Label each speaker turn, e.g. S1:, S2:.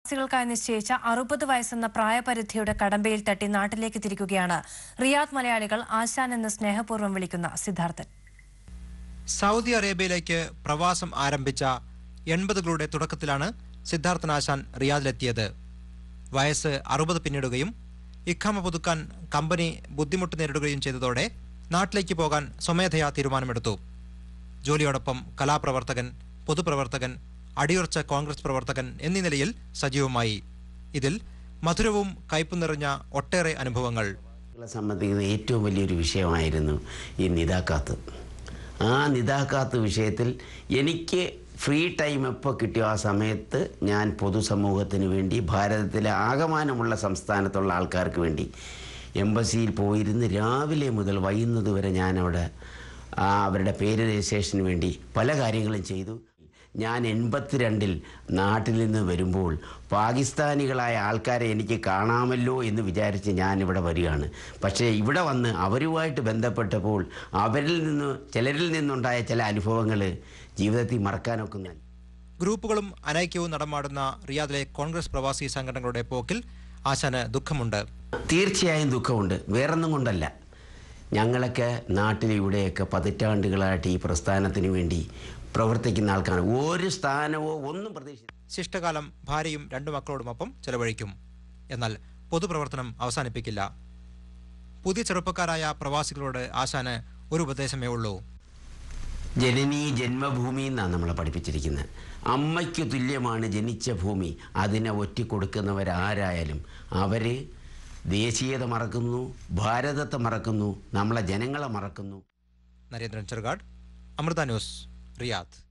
S1: പ്രവാസികൾക്കായി നിശ്ചയിച്ച അറുപത് വയസ്സെന്ന പ്രായപരിധിയുടെ കടമ്പയിൽ തട്ടി നാട്ടിലേക്ക് തിരിക്കുകയാണ് റിയാദ് മലയാളികൾ ആശാൻ എന്ന് സ്നേഹപൂർവ്വം വിളിക്കുന്ന സിദ്ധാർത്ഥൻ
S2: സൗദി അറേബ്യയിലേക്ക് പ്രവാസം ആരംഭിച്ച എൺപതുകളുടെ തുടക്കത്തിലാണ് സിദ്ധാർത്ഥൻ ആശാൻ റിയാദിലെത്തിയത് വയസ്സ് അറുപത് പിന്നിടുകയും ഇഖാമ പുതുക്കാൻ കമ്പനി ബുദ്ധിമുട്ട് നേരിടുകയും ചെയ്തതോടെ നാട്ടിലേക്ക് പോകാൻ സ്വമേധയാ തീരുമാനമെടുത്തു ജോലിയോടൊപ്പം കലാപ്രവർത്തകൻ പൊതുപ്രവർത്തകൻ അടിയുറച്ച കോൺഗ്രസ് പ്രവർത്തകൻ എന്നീ നിലയിൽ സജീവമായി ഇതിൽ മധുരവും കയ്പും നിറഞ്ഞ ഒട്ടേറെ അനുഭവങ്ങൾ
S3: ളെ സംബന്ധിക്കുന്ന ഏറ്റവും വലിയൊരു വിഷയമായിരുന്നു ഈ നിതാക്കാത്ത് ആ നിതാക്കാത്ത് വിഷയത്തിൽ എനിക്ക് ഫ്രീ ടൈം എപ്പോൾ കിട്ടിയോ ആ സമയത്ത് ഞാൻ പൊതുസമൂഹത്തിന് വേണ്ടി ഭാരതത്തിലെ ആകമാനമുള്ള സംസ്ഥാനത്തുള്ള ആൾക്കാർക്ക് വേണ്ടി എംബസിയിൽ പോയിരുന്ന് രാവിലെ മുതൽ വൈകുന്നത് വരെ ഞാനവിടെ ആ അവരുടെ പേര് രജിസ്ട്രേഷന് വേണ്ടി പല കാര്യങ്ങളും ചെയ്തു ഞാൻ എൺപത്തിരണ്ടിൽ നാട്ടിൽ നിന്ന് വരുമ്പോൾ പാകിസ്ഥാനികളായ ആൾക്കാരെ എനിക്ക് കാണാമല്ലോ എന്ന് വിചാരിച്ച് ഞാൻ ഇവിടെ വരികയാണ് പക്ഷേ ഇവിടെ വന്ന് അവരുമായിട്ട് ബന്ധപ്പെട്ടപ്പോൾ അവരിൽ നിന്ന് ചിലരിൽ നിന്നുണ്ടായ ചില അനുഭവങ്ങൾ ജീവിതത്തിൽ മറക്കാനൊക്കുന്ന
S2: ഗ്രൂപ്പുകളും അനൈക്യവും നടമാടുന്ന റിയാദിലെ കോൺഗ്രസ് പ്രവാസി സംഘടനകളുടെ പോക്കിൽ ആശാന് ദുഃഖമുണ്ട്
S3: തീർച്ചയായും ദുഃഖമുണ്ട് വേറൊന്നും കൊണ്ടല്ല ഞങ്ങളൊക്കെ നാട്ടിൽ ഇവിടെയൊക്കെ പതിറ്റാണ്ടുകളായിട്ട് ഈ പ്രസ്ഥാനത്തിന് വേണ്ടി പ്രവർത്തിക്കുന്ന ആൾക്കാണ് ഒരു സ്ഥാനമോ ഒന്നും പ്രതീക്ഷിച്ചു
S2: ശിഷ്ടകാലം ഭാര്യയും രണ്ടു മക്കളോടുമൊപ്പം ചെലവഴിക്കും എന്നാൽ പൊതുപ്രവർത്തനം അവസാനിപ്പിക്കില്ല പുതിയ ചെറുപ്പക്കാരായ പ്രവാസികളോട് ആശാന് ഒരു ഉപദേശമേ ഉള്ളൂ
S3: ജനനീ ജന്മഭൂമി എന്നാണ് നമ്മളെ പഠിപ്പിച്ചിരിക്കുന്നത് അമ്മയ്ക്ക് തുല്യമാണ് ജനിച്ച ഭൂമി അതിനെ ഒറ്റിക്കൊടുക്കുന്നവരാരായാലും അവർ ദേശീയത മറക്കുന്നു ഭാരതത്തെ മറക്കുന്നു നമ്മളെ ജനങ്ങളെ മറക്കുന്നു
S2: നരേന്ദ്രൻ ചെറുകാട് അമൃത ന്യൂസ് റിയാദ്